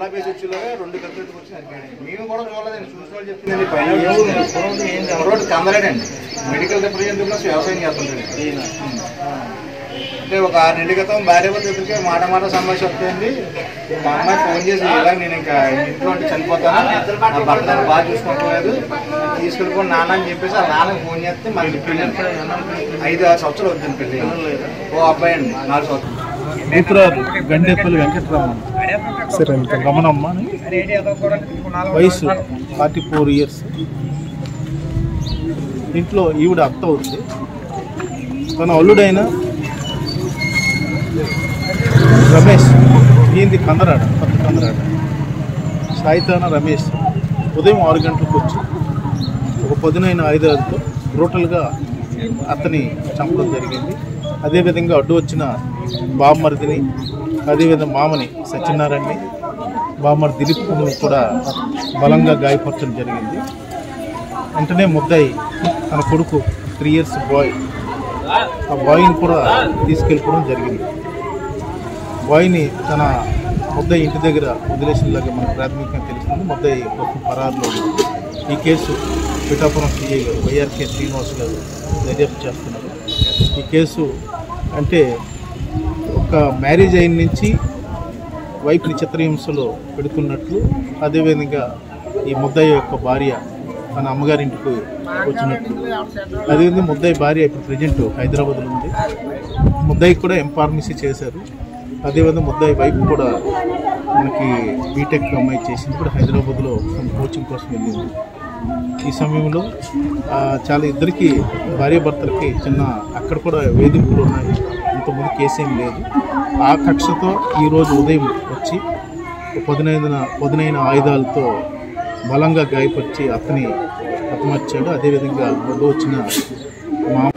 తాళాపేసి వచ్చేలాగా రెండు కత్తులు వచ్చి నరికాడండి మేము కూడా చూడలేదండి చూసిన వాళ్ళు చెప్పిందండి పైన రోడ్డు కందలేడండి మెడికల్ రిప్రజెంటేటివ్ వ్యవసాయం చేస్తుంటాడు అంటే ఒక ఆరు నెలల క్రితం భార్య భర్తలకి మాట మాట సమస్య వస్తుంది మా అమ్మాయి ఫోన్ చేసి ఇలా నేను ఇంకా ఇంట్లో ఉంటే చనిపోతాను నా భర్త నన్ను బాగా చూసుకుంటలేదు తీసుకెళ్ళిపోయి నాన్న అని చెప్పేసి ఆ నాన్నకి ఫోన్ చేస్తే మళ్ళీ పెళ్ళి ఐదు ఆరు సంవత్సరాలు అవుతుంది పెళ్ళి ఓ అబ్బాయి అండి నాలుగు సంవత్సరాలు మిత్రాలు గండేపల్లి వెంకటరమణ సరే ఇంకా రమణమ్మ అని వయసు ఫార్టీ ఫోర్ ఇయర్స్ ఇంట్లో ఈవిడ అత్త అవుతుంది తన అల్లుడైన రమేష్ ఈయనది కందరాడ కొత్త కందరాడ సాయితాన రమేష్ ఉదయం ఆరు గంటలకు వచ్చి ఒక పదునైన ఆయుధాలతో బ్రూటల్గా అతని చంపడం జరిగింది అదేవిధంగా అడ్డు వచ్చిన బామ్మరిదిని అదేవిధంగా మామని సత్యనారాయణని బామ్మరి దిలీప్ కూడా బలంగా గాయపరచడం జరిగింది వెంటనే ముద్దాయి తన కొడుకు త్రీ ఇయర్స్ బాయ్ ఆ బాయ్ని కూడా తీసుకెళ్ళిపోవడం జరిగింది బాయ్ని తన ముద్దయ్య ఇంటి దగ్గర వదిలేసినలాగా మనకు ప్రాథమికంగా తెలుస్తుంది ముద్దయ్య కోసం పరారులో ఉంది. ఈ కేసు పిఠాపురం సిఐ గారు వైఆర్కే శ్రీనివాస్ గారు దర్యాప్తు చేస్తున్నారు ఈ కేసు అంటే ఒక మ్యారేజ్ అయిన నుంచి వైఫ్ని చిత్రహింసలో పెడుతున్నట్లు అదేవిధంగా ఈ ముద్దయ్య యొక్క భార్య తన అమ్మగారింటికి వచ్చినట్లు అదేవిధంగా ముద్దయ్య భార్య ఇప్పుడు ప్రజెంట్ హైదరాబాద్లో ఉంది ముద్దయ్య కూడా ఎం ఫార్మసీ చేశారు అదేవిధంగా ముద్దయ్య వైఫ్ కూడా మనకి బీటెక్ అమ్మాయి చేసింది కూడా హైదరాబాద్లో some కోచింగ్ కోసం వెళ్ళింది ఈ సమయంలో ఆ, చాలా ఇద్దరికి భార్యాభర్తలకి చిన్న అక్కడ కూడా వేధింపులు ఉన్నాయి ఇంతకుముందు కేసు ఏం లేదు ఆ కక్షతో ఈరోజు ఉదయం వచ్చి పదునైన పదునైన ఆయుధాలతో బలంగా గాయపరిచి అతని హతమార్చాడు అదేవిధంగా వద్ద వచ్చిన మా